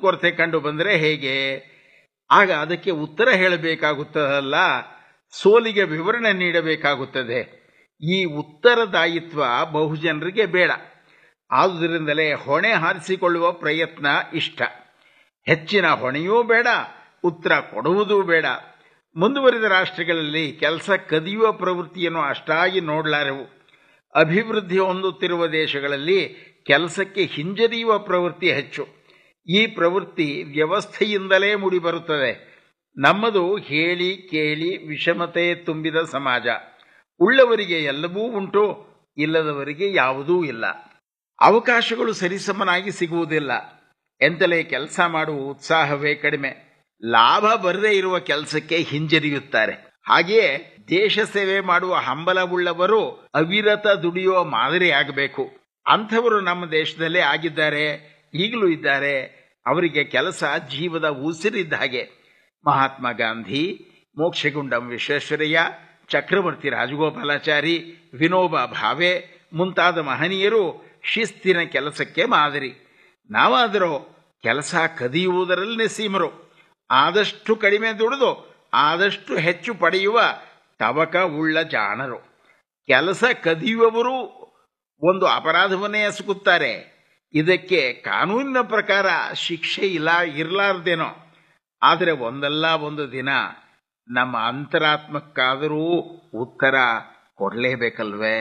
ಕುಂದುಕೊರತೆ ಕಂಡು ಬಂದರೆ ಹೇಗೆ ಆಗ ಅದಕ್ಕೆ ಉತ್ತರ ಹೇಳಬೇಕಾಗುತ್ತದಲ್ಲ ಸೋಲಿಗೆ ವಿವರಣೆ ನೀಡಬೇಕಾಗುತ್ತದೆ ಈ ಉತ್ತರದಾಯಿತ್ವ ಬಹುಜನರಿಗೆ ಬೇಡ ಆದುದರಿಂದಲೇ ಹೊಣೆ ಹಾರಿಸಿಕೊಳ್ಳುವ ಪ್ರಯತ್ನ ಇಷ್ಟ ಹೆಚ್ಚಿನ ಹೊಣೆಯೂ ಬೇಡ ಉತ್ತರ ಕೊಡುವುದೂ ಬೇಡ ಮುಂದುವರಿದ ರಾಷ್ಟ್ರಗಳಲ್ಲಿ ಕೆಲಸ ಕದಿಯುವ ಪ್ರವೃತ್ತಿಯನ್ನು ಅಷ್ಟಾಗಿ ನೋಡಲಾರೆವು ಅಭಿವೃದ್ಧಿ ಹೊಂದುತ್ತಿರುವ ದೇಶಗಳಲ್ಲಿ ಕೆಲಸಕ್ಕೆ ಹಿಂಜರಿಯುವ ಪ್ರವೃತ್ತಿ ಹೆಚ್ಚು ಈ ಪ್ರವೃತ್ತಿ ವ್ಯವಸ್ಥೆಯಿಂದಲೇ ಮೂಡಿಬರುತ್ತದೆ ನಮ್ಮದು ಹೇಳಿ ಕೇಳಿ ವಿಷಮತೆ ತುಂಬಿದ ಸಮಾಜ ಉಳ್ಳವರಿಗೆ ಎಲ್ಲವೂ ಉಂಟು ಇಲ್ಲದವರಿಗೆ ಯಾವುದೂ ಇಲ್ಲ ಅವಕಾಶಗಳು ಸರಿಸಮನಾಗಿ ಸಿಗುವುದಿಲ್ಲ ಎಂತಲೇ ಕೆಲಸ ಮಾಡುವ ಉತ್ಸಾಹವೇ ಕಡಿಮೆ ಲಾಭ ಬರದೇ ಇರುವ ಕೆಲಸಕ್ಕೆ ಹಿಂಜರಿಯುತ್ತಾರೆ ಹಾಗೆಯೇ ದೇಶ ಸೇವೆ ಮಾಡುವ ಹಂಬಲವುಳ್ಳವರು ಅವಿರತ ದುಡಿಯುವ ಮಾದರಿಯಾಗಬೇಕು ಅಂಥವರು ನಮ್ಮ ದೇಶದಲ್ಲೇ ಆಗಿದ್ದಾರೆ ಈಗಲೂ ಇದ್ದಾರೆ ಅವರಿಗೆ ಕೆಲಸ ಜೀವದ ಉಸಿರಿದ್ದ ಹಾಗೆ ಮಹಾತ್ಮ ಗಾಂಧಿ ಮೋಕ್ಷಗುಂಡಂ ವಿಶ್ವೇಶ್ವರಯ್ಯ ಚಕ್ರವರ್ತಿ ರಾಜಗೋಪಾಲಾಚಾರಿ ವಿನೋಬಾ ಭಾವೆ ಮುಂತಾದ ಮಹನೀಯರು ಶಿಸ್ತಿನ ಕೆಲಸಕ್ಕೆ ಮಾದರಿ ನಾವಾದರೂ ಕೆಲಸ ಕದಿಯುವುದರಲ್ಲಿ ನಿಸ್ಸೀಮರು ಆದಷ್ಟು ಕಡಿಮೆ ದುಡಿದು ಆದಷ್ಟು ಹೆಚ್ಚು ಪಡೆಯುವ ತವಕ ಉಳ್ಳ ಜಾಣರು ಕೆಲಸ ಕದಿಯುವವರು ಒಂದು ಅಪರಾಧವನ್ನೇ ಎಸಗುತ್ತಾರೆ ಇದಕ್ಕೆ ಕಾನೂನಿನ ಪ್ರಕಾರ ಶಿಕ್ಷೆ ಇಲ್ಲ ಇರಲಾರ್ದೇನೋ ಆದರೆ ಒಂದಲ್ಲ ಒಂದು ದಿನ ನಮ್ಮ ಅಂತರಾತ್ಮಕ್ಕಾದರೂ ಉತ್ತರ ಕೊಡಲೇಬೇಕಲ್ವೇ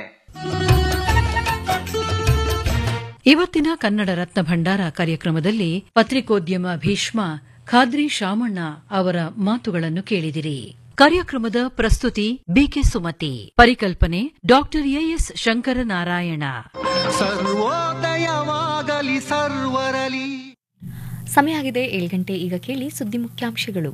ಇವತ್ತಿನ ಕನ್ನಡ ರತ್ನ ಭಂಡಾರ ಕಾರ್ಯಕ್ರಮದಲ್ಲಿ ಪತ್ರಿಕೋದ್ಯಮ ಭೀಷ್ಮ ಖಾದ್ರಿ ಶಾಮಣ್ಣ ಅವರ ಮಾತುಗಳನ್ನು ಕೇಳಿದಿರಿ ಕಾರ್ಯಕ್ರಮದ ಪ್ರಸ್ತುತಿ ಬಿಕೆ ಸುಮತಿ ಪರಿಕಲ್ಪನೆ ಡಾಕ್ಟರ್ ಎಎಸ್ ಶಂಕರನಾರಾಯಣ ಸರ್ವೋದಯವಾಗಲಿ ಸರ್ವರಲಿ ಸಮಯ ಆಗಿದೆ ಏಳು ಗಂಟೆ ಈಗ ಕೇಳಿ ಸುದ್ದಿ ಮುಖ್ಯಾಂಶಗಳು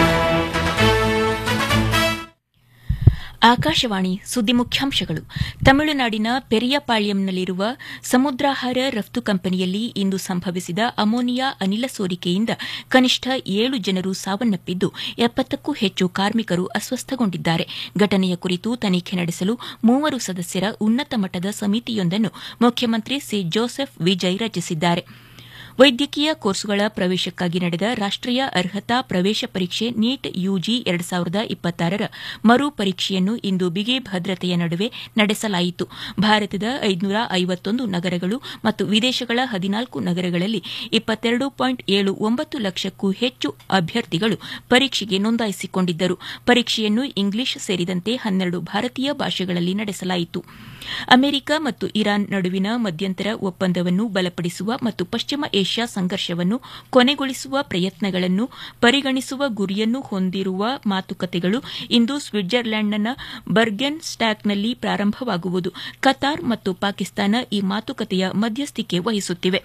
ಆಕಾಶವಾಣಿ ಸುದ್ದಿ ಮುಖ್ಯಾಂಶಗಳು ತಮಿಳುನಾಡಿನ ಪೆರಿಯಪಾಳ್ಯಂನಲ್ಲಿರುವ ಸಮುದ್ರಾಹಾರ ರಫ್ತು ಕಂಪನಿಯಲ್ಲಿ ಇಂದು ಸಂಭವಿಸಿದ ಅಮೋನಿಯಾ ಅನಿಲ ಸೋರಿಕೆಯಿಂದ ಕನಿಷ್ಠ ಏಳು ಜನರು ಸಾವನ್ನಪ್ಪಿದ್ದು ಎಪ್ಪತ್ತಕ್ಕೂ ಹೆಚ್ಚು ಕಾರ್ಮಿಕರು ಅಸ್ವಸ್ಥಗೊಂಡಿದ್ದಾರೆ ಘಟನೆಯ ಕುರಿತು ತನಿಖೆ ನಡೆಸಲು ಮೂವರು ಸದಸ್ಯರ ಉನ್ನತ ಮಟ್ಟದ ಸಮಿತಿಯೊಂದನ್ನು ಮುಖ್ಯಮಂತ್ರಿ ಸಿ ಜೋಸೆಫ್ ವಿಜಯ್ ರಚಿಸಿದ್ದಾರೆ ವೈದ್ಯಕೀಯ ಕೋರ್ಸುಗಳ ಪ್ರವೇಶಕ್ಕಾಗಿ ನಡೆದ ರಾಷ್ಟೀಯ ಅರ್ಹತಾ ಪ್ರವೇಶ ಪರೀಕ್ಷೆ ನೀಟ್ ಯುಜಿ ಎರಡು ಸಾವಿರದ ಇಪ್ಪತ್ತಾರರ ಮರು ಪರೀಕ್ಷೆಯನ್ನು ಇಂದು ಬಿಗಿ ಭದ್ರತೆಯ ನಡುವೆ ನಡೆಸಲಾಯಿತು ಭಾರತದ ಐದುನೂರ ಐವತ್ತೊಂದು ನಗರಗಳು ಮತ್ತು ವಿದೇಶಗಳ ಹದಿನಾಲ್ಕು ನಗರಗಳಲ್ಲಿ ಇಪ್ಪತ್ತೆರಡು ಪಾಯಿಂಟ್ ಏಳು ಒಂಬತ್ತು ಲಕ್ಷಕ್ಕೂ ಹೆಚ್ಚು ಅಭ್ಯರ್ಥಿಗಳು ಪರೀಕ್ಷೆಗೆ ನೋಂದಾಯಿಸಿಕೊಂಡಿದ್ದರು ಪರೀಕ್ಷೆಯನ್ನು ಇಂಗ್ಲಿಷ್ ಸೇರಿದಂತೆ ಹನ್ನೆರಡು ಭಾರತೀಯ ಭಾಷೆಗಳಲ್ಲಿ ನಡೆಸಲಾಯಿತು ಅಮೆರಿಕ ಮತ್ತು ಇರಾನ್ ನಡುವಿನ ಮಧ್ಯಂತರ ಒಪ್ಪಂದವನ್ನು ಬಲಪಡಿಸುವ ಮತ್ತು ಪಶ್ಚಿಮ ಏಷ್ಯಾ ಸಂಘರ್ಷವನ್ನು ಕೊನೆಗೊಳಿಸುವ ಪ್ರಯತ್ನಗಳನ್ನು ಪರಿಗಣಿಸುವ ಗುರಿಯನ್ನು ಹೊಂದಿರುವ ಮಾತುಕತೆಗಳು ಇಂದು ಸ್ವಿಟ್ಜರ್ಲೆಂಡ್ನ ಬರ್ಗೆನ್ ಸ್ಟ್ಯಾಕ್ನಲ್ಲಿ ಪ್ರಾರಂಭವಾಗುವುದು ಕತಾರ್ ಮತ್ತು ಪಾಕಿಸ್ತಾನ ಈ ಮಾತುಕತೆಯ ಮಧ್ಯಸ್ಥಿಕೆ ವಹಿಸುತ್ತಿವೆ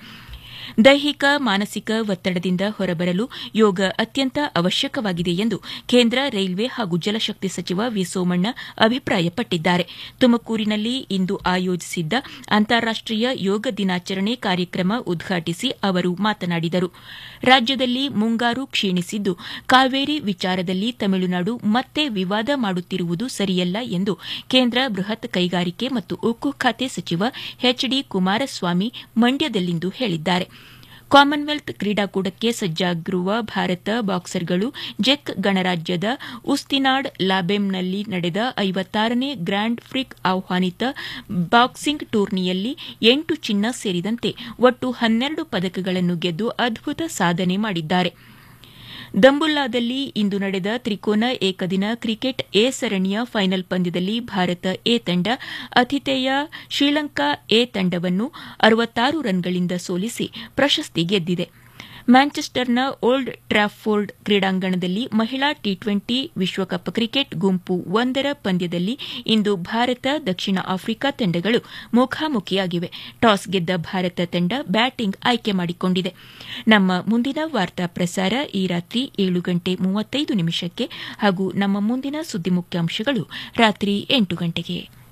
ದೈಹಿಕ ಮಾನಸಿಕ ಒತ್ತಡದಿಂದ ಹೊರಬರಲು ಯೋಗ ಅತ್ಯಂತ ಅವಶ್ಯಕವಾಗಿದೆ ಎಂದು ಕೇಂದ್ರ ರೈಲ್ವೆ ಹಾಗೂ ಜಲಶಕ್ತಿ ಸಚಿವ ವಿ ಸೋಮಣ್ಣ ಅಭಿಪ್ರಾಯಪಟ್ಟಿದ್ದಾರೆ ತುಮಕೂರಿನಲ್ಲಿ ಇಂದು ಆಯೋಜಿಸಿದ್ದ ಅಂತಾರಾಷ್ಟೀಯ ಯೋಗ ದಿನಾಚರಣೆ ಕಾರ್ಯಕ್ರಮ ಉದ್ಘಾಟಿಸಿ ಅವರು ಮಾತನಾಡಿದರು ರಾಜ್ಯದಲ್ಲಿ ಮುಂಗಾರು ಕ್ಷೀಣಿಸಿದ್ದು ಕಾವೇರಿ ವಿಚಾರದಲ್ಲಿ ತಮಿಳುನಾಡು ಮತ್ತೆ ವಿವಾದ ಮಾಡುತ್ತಿರುವುದು ಸರಿಯಲ್ಲ ಎಂದು ಕೇಂದ್ರ ಬೃಹತ್ ಕೈಗಾರಿಕೆ ಮತ್ತು ಉಕ್ಕು ಖಾತೆ ಸಚಿವ ಎಚ್ ಡಿ ಕುಮಾರಸ್ವಾಮಿ ಮಂಡ್ಯದಲ್ಲಿಂದು ಹೇಳಿದ್ದಾರೆ ಕಾಮನ್ವೆಲ್ತ್ ಕ್ರೀಡಾಕೂಟಕ್ಕೆ ಸಜ್ಜಾಗಿರುವ ಭಾರತ ಬಾಕ್ಸರ್ಗಳು ಜೆಕ್ ಗಣರಾಜ್ಯದ ಉಸ್ತಿನಾಡ್ ಲಾಬೆಮ್ನಲ್ಲಿ ನಡೆದ ಐವತ್ತಾರನೇ ಗ್ರ್ಯಾಂಡ್ ಫ್ರಿಕ್ ಆಹ್ವಾನಿತ ಬಾಕ್ಸಿಂಗ್ ಟೂರ್ನಿಯಲ್ಲಿ ಎಂಟು ಚಿನ್ನ ಸೇರಿದಂತೆ ಒಟ್ಟು ಹನ್ನೆರಡು ಪದಕಗಳನ್ನು ಗೆದ್ದು ಅದ್ಭುತ ಸಾಧನೆ ಮಾಡಿದ್ದಾರೆ ದಂಬುಲ್ಲಾದಲ್ಲಿ ಇಂದು ನಡೆದ ತ್ರಿಕೋನ ಏಕದಿನ ಕ್ರಿಕೆಟ್ ಎ ಸರಣಿಯ ಫೈನಲ್ ಪಂದ್ಯದಲ್ಲಿ ಭಾರತ ಎ ತಂಡ ಅತಿಥೇಯ ಶ್ರೀಲಂಕಾ ಎ ತಂಡವನ್ನು ಅರವತ್ತಾರು ರನ್ಗಳಿಂದ ಸೋಲಿಸಿ ಪ್ರಶಸ್ತಿ ಗೆದ್ದಿದೆ ಮ್ಯಾಂಚೆಸ್ಟರ್ನ ಓಲ್ಡ್ ಟ್ರಾಫೋರ್ಡ್ ಕ್ರೀಡಾಂಗಣದಲ್ಲಿ ಮಹಿಳಾ ಟಿ ಟ್ವೆಂಟಿ ವಿಶ್ವಕಪ್ ಕ್ರಿಕೆಟ್ ಗುಂಪು ಒಂದರ ಪಂದ್ಯದಲ್ಲಿ ಇಂದು ಭಾರತ ದಕ್ಷಿಣ ಆಫ್ರಿಕಾ ತಂಡಗಳು ಮುಖಾಮುಖಿಯಾಗಿವೆ ಟಾಸ್ ಗೆದ್ದ ಭಾರತ ತಂಡ ಬ್ಯಾಟಿಂಗ್ ಆಯ್ಕೆ ಮಾಡಿಕೊಂಡಿದೆ ನಮ್ಮ ಮುಂದಿನ ವಾರ್ತಾ ಪ್ರಸಾರ ಈ ರಾತ್ರಿ ಏಳು ಗಂಟೆ ಮೂವತ್ತೈದು ನಿಮಿಷಕ್ಕೆ ಹಾಗೂ ನಮ್ಮ ಮುಂದಿನ ಸುದ್ದಿ ಮುಖ್ಯಾಂಶಗಳು ರಾತ್ರಿ ಎಂಟು ಗಂಟೆಗೆ